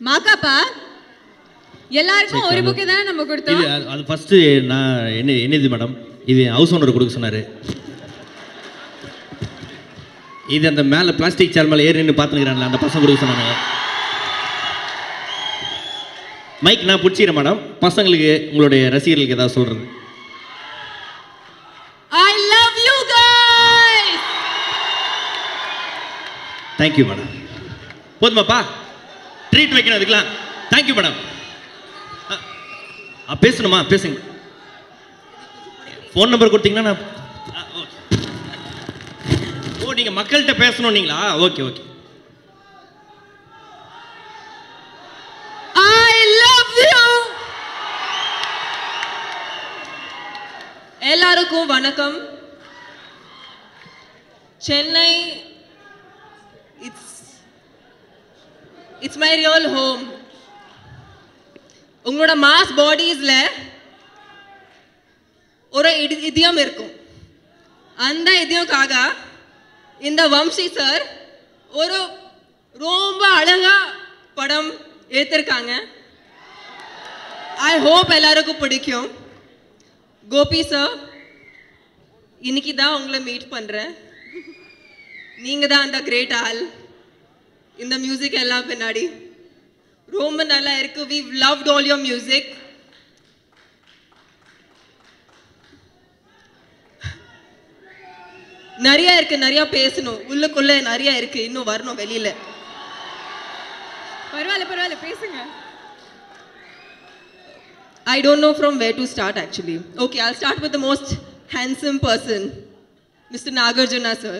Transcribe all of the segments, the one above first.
மாக்காப்பா எல்லாருக்கும் ஒரு புக்கு தானே நம்ம இது கொடுத்தோம் அது- அது ஃபஸ்ட்டு நான் என்ன என்னது மேடம் இது ஹவுஸ் ஓனர் கொடுக்க சொன்னார் இது அந்த மேலே பிளாஸ்டிக் சேர் மேலே ஏறி நின்று பார்த்துக்கிறான்ல அந்த பசங்க கொடுக்க சொன்னாங்க மைக் நான் பிடிச்சிக்கிறேன் மேடம் பசங்களுக்கு உங்களுடைய ரசிகர்களுக்கு ஏதாவது சொல்கிறது I love you guys thank you madam போதுமாப்பா ட்ரீட் வைக்கணும் அதுக்கெலாம் தேங்க்யூ மேடம் ஆ பேசணுமா பேசுங்க ஃபோன் நம்பர் கொடுத்தீங்கன்னா நான் ஆ, ஓகே. ஓ நீங்கள் மக்கள்கிட்ட பேசணும் நீங்களா okay okay I love you எல்லாருக்கும் வணக்கம் Chennai it's it's my real home உங்களோட மாஸ் பாடிஸ்ல ஒரு இடி- இதயம் இருக்கும் அந்த இதயம்காக இந்த வம்சி சார் ஒரு ரொம்ப அழகா படம் எடுத்திருக்காங்க ஐ ஹோப் எல்லாருக்கும் பிடிக்கும் கோபி சார் இன்னைக்கு தான் உங்களை மீட் பண்றேன் நீங்க தான் அந்த கிரேட் ஆள் இந்த மியூசிக் எல்லாம் பின்னாடி ரொம்ப நல்லா இருக்கு we loved all your music நிறைய இருக்கு நிறைய பேசணும் உள்ளுக்குள்ள நிறைய இருக்கு இன்னும் வரணும் வெளியில பரவாயில்ல பரவாயில்ல பேசுங்க I don't know from where to start actually. Okay, I'll start with the most handsome person, Mr. Nagarjuna sir.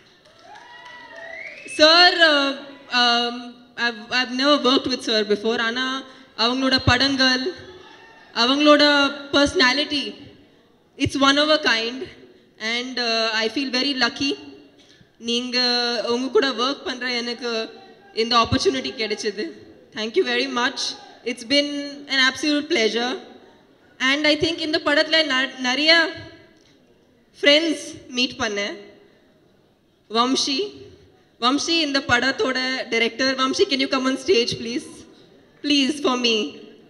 Sir, uh, um, I've, I've never worked with sir before. ஆனா அவங்களோட படங்கள் அவங்களோட personality, it's one of a kind and uh, I feel very lucky. நீங்க உங்க கூட work பண்ற எனக்கு இந்த ஆப்பர்ச்சுனிட்டி கிடைச்சது thank you very much it's been an absolute pleasure and I think இந்த படத்தில் நிறைய ஃப்ரெண்ட்ஸ் மீட் பண்ணேன் வம்ஷி வம்ஷி இந்த படத்தோட director Vamshi can you come on stage please please for me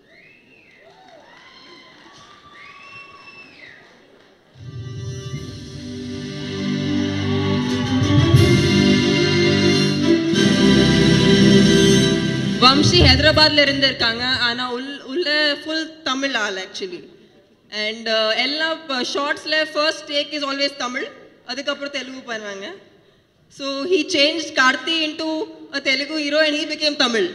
Vamshi ஹைதராபாத்ல இருந்து இருக்காங்க ஆனா உள் உள்ள ஃபுல் தமிழ் ஆள் ஆக்சுவலி அண்ட் எல்லா ஷார்ட்ஸ்ல first take is always Tamil அதுக்கப்புறம் தெலுங்கு பண்ணுவாங்க so he change Karthi into a Telugu hero and he become Tamil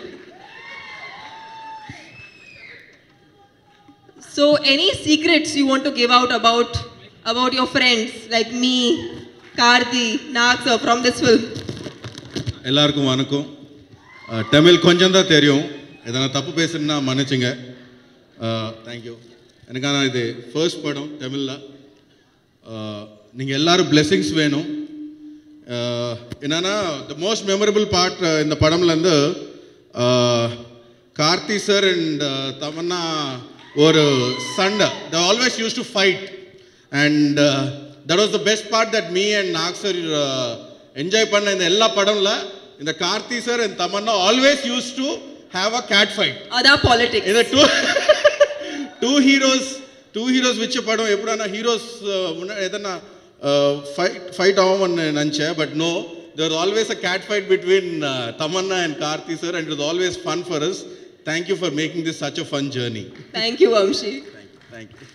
So, any secrets you want to give out about about your friends like me, Karthi, Nag sir from this film? எல்லாருக்கும் வணக்கம் அஹ், தமிழ் கொஞ்சம் தான் தெரியும் எதனா தப்பு பேசுனா மன்னிச்சுங்க தேங்க்யூ எனக்கான இது ஃபர்ஸ்ட் படம் தமிழில் நீங்கள் எல்லாரும் blessings வேணும் அஹ், என்னன்னா த மோஸ்ட் மெமரபிள் பார்ட் இந்த படம்லேருந்து கார்த்தி சார் அண்ட் தமன்னா ஒரு சண்டை the always use to fight and that was the best part that me and Nag sir enjoy பண்ண இந்த எல்லா படம்ல இந்த Karthi sir and Tamannaah always use to have a cat fight Other politics. இந்த two two heroes two heroes வச்ச படம் எப்படின்னா heroes முன்னாடி எதனா ஃபைட் ஃபைட் ஆகும்னு நினச்சேன் but no there always a cat fight between Tamannaah and Karthi sir and it always fun for us thank you for making this such a fun journey Thank you, Vamshi. Thank you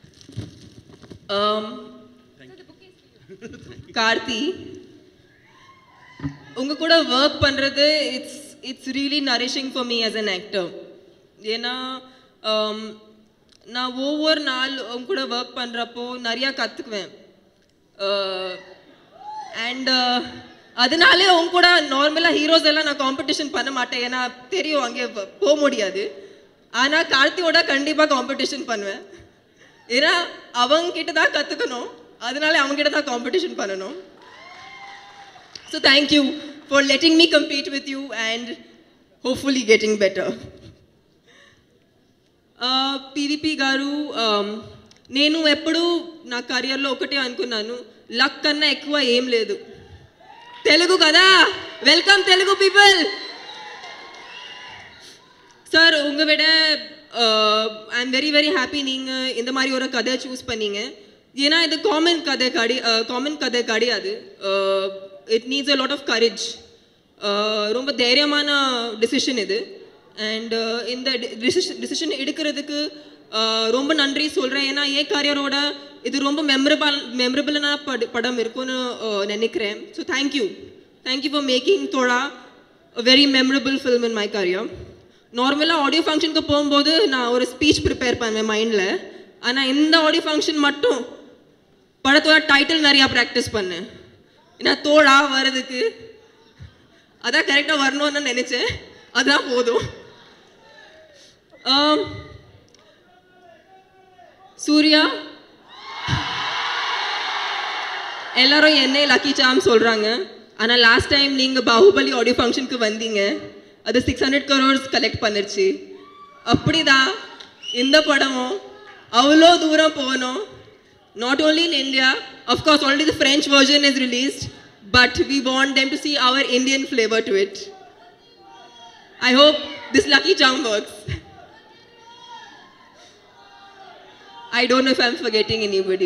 Um, Karthi உங்க கூட work பண்றது it's it's really nourishing for me as an actor ஏன்னா um, நான் ஒவ்வொரு நாள் உங்க கூட work பண்றப்போ நிறைய கத்துக்குவேன் அண்ட் அதனாலே உங்க கூட நார்மலாக ஹீரோஸ் எல்லாம் நான் காம்படிஷன் பண்ண மாட்டேன் ஏன்னா தெரியும் அங்கே ப- போக முடியாது ஆனால் கார்த்தியோட கண்டிப்பாக காம்படிஷன் பண்ணுவேன் ஏன்னா அவங்க கிட்ட தான் கற்றுக்கணும் அதனால அவங்க கிட்ட தான் காம்படிஷன் பண்ணணும் so thank you for letting me compete with you and hopefully getting better PVP గారు um, నేను ఎప్పుడూ నా కెరియర్లో ఒకటే అనుకున్నాను లక్ కన్నా ఎక్కువ ఏం లేదు తెలుగు కదా వెల్కమ్ తెలుగు పీపుల్ சார் உங்க விட I am very very happy நீங்க இந்த மாதிரி ஒரு கதை சூஸ் பண்ணீங்க ஏன்னா இது காமன் கதை கடி காமன் கதை கிடையாது it needs a lot of courage ரொம்ப தைரியமான டிசிஷன் இது அண்ட் இந்த டிசிஷன் டிசிஷன் எடுக்கிறதுக்கு uh, ரொம்ப நன்றி சொல்கிறேன் ஏன்னா ஏன் கரியரோட இது ரொம்ப மெமரபிள் மெமரபிளான பட படம் இருக்கும்னு uh, நினைக்கிறேன் so thank you thank you for making Thozha very memorable film in my career நார்மலாக ஆடியோ ஃபங்க்ஷனுக்கு போகும்போது நான் ஒரு ஸ்பீச் ப்ரிப்பேர் பண்ணுவேன் மைண்டில் ஆனால் இந்த ஆடியோ ஃபங்க்ஷன் மட்டும் படத்தோட டைட்டில் நிறையா ப்ராக்டிஸ் பண்ணேன் ஏன்னா தோழா வர்றதுக்கு அதான் கரெக்டாக வரணும்னு நினச்சேன் அதான் போதும் ஆம், சூர்யா எல்லாரும் என்னை லக்கி சாம் சொல்கிறாங்க ஆனால் லாஸ்ட் டைம் நீங்கள் பாகுபலி ஆடியோ ஃபங்க்ஷனுக்கு வந்தீங்க அது சிக்ஸ் ஹண்ட்ரட் கரோர்ஸ் கலெக்ட் பண்ணிருச்சு அப்படிதான் இந்த படமும் அவ்வளோ தூரம் போகணும் not only in India of course already the French version is released but we want them to see our Indian flavour to it I hope this lucky charm works I don't know if I'm forgetting anybody.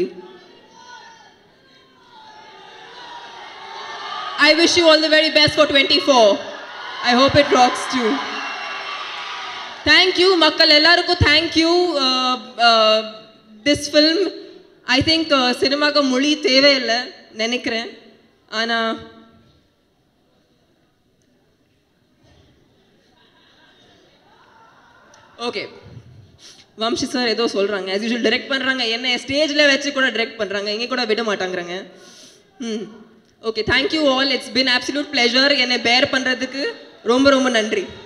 I wish you all the very best for 24. I hope it rocks too. Thank you, மக்கள் எல்லாருக்கும் thank you. Uh, uh, this film, I think uh, சினிமாக்கு மொழி தேவையில்லை நினைக்கிறேன் ஆனால் okay Vamsi sir ஏதோ சொல்கிறாங்க as usual direct பண்ணுறாங்க என்ன ஸ்டேஜில் வச்சு கூட direct பண்ணுறாங்க இங்கே கூட விட மாட்டாங்கிறாங்க ம் okay thank you all it's been absolute pleasure என்னை பேர் பண்ணுறதுக்கு ரொம்ப ரொம்ப நன்றி